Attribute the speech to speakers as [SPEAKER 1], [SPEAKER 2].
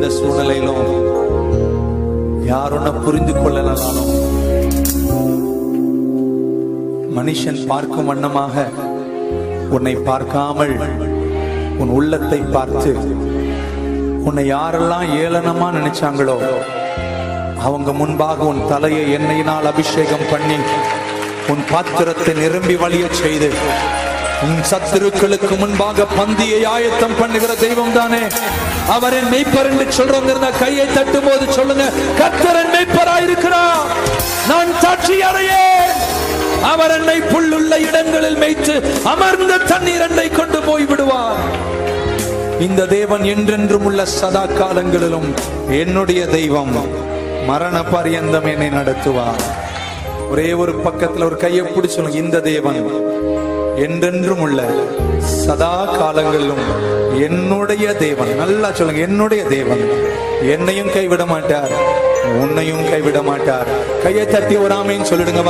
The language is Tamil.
[SPEAKER 1] எந்த சூழ்நிலையிலும் யார் உன்னை புரிந்து கொள்ளலாலும் மனுஷன் பார்க்கும் வண்ணமாக உன்னை பார்க்காமல் உன் உள்ளத்தை பார்த்து உன்னை யாரெல்லாம் ஏளனமா நினைச்சாங்களோ அவங்க முன்பாக உன் தலையை எண்ணெயினால் அபிஷேகம் பண்ணி உன் பாத்திரத்தை நிரம்பி வழிய செய்து உன் சத்துருக்களுக்கு முன்பாக பந்தியை ஆயத்தம் பண்ணுகிற தெய்வம் தானே அவரின் மெய்ப்பர் என்று சொல்றவங்க இருந்தா கையை தட்டும் போது சொல்லுங்க கர்த்தரன் மெய்ப்பராயிருக்கிறார் நான் சாட்சி அறையேன் அவர் என்னை புல்லுள்ள இடங்களில் மேய்த்து அமர்ந்த தண்ணீர் என்னை கொண்டு போய் விடுவார் இந்த தேவன் என்றென்றும் உள்ள சதா காலங்களிலும் என்னுடைய தெய்வம் மரண பரியந்தம் என்னை நடத்துவார் ஒரே ஒரு பக்கத்துல ஒரு கையை பிடிச்சு சொல்லுங்க இந்த தேவன் என்றென்றும் உள்ள சதா காலங்களிலும் என்னுடைய தேவன் நல்லா சொல்லுங்க என்னுடைய தேவன் என்னையும் கைவிட மாட்டார் உன்னையும் கைவிட மாட்டார் கையை தட்டி ஒரு ஆமைன்னு சொல்லிடுங்க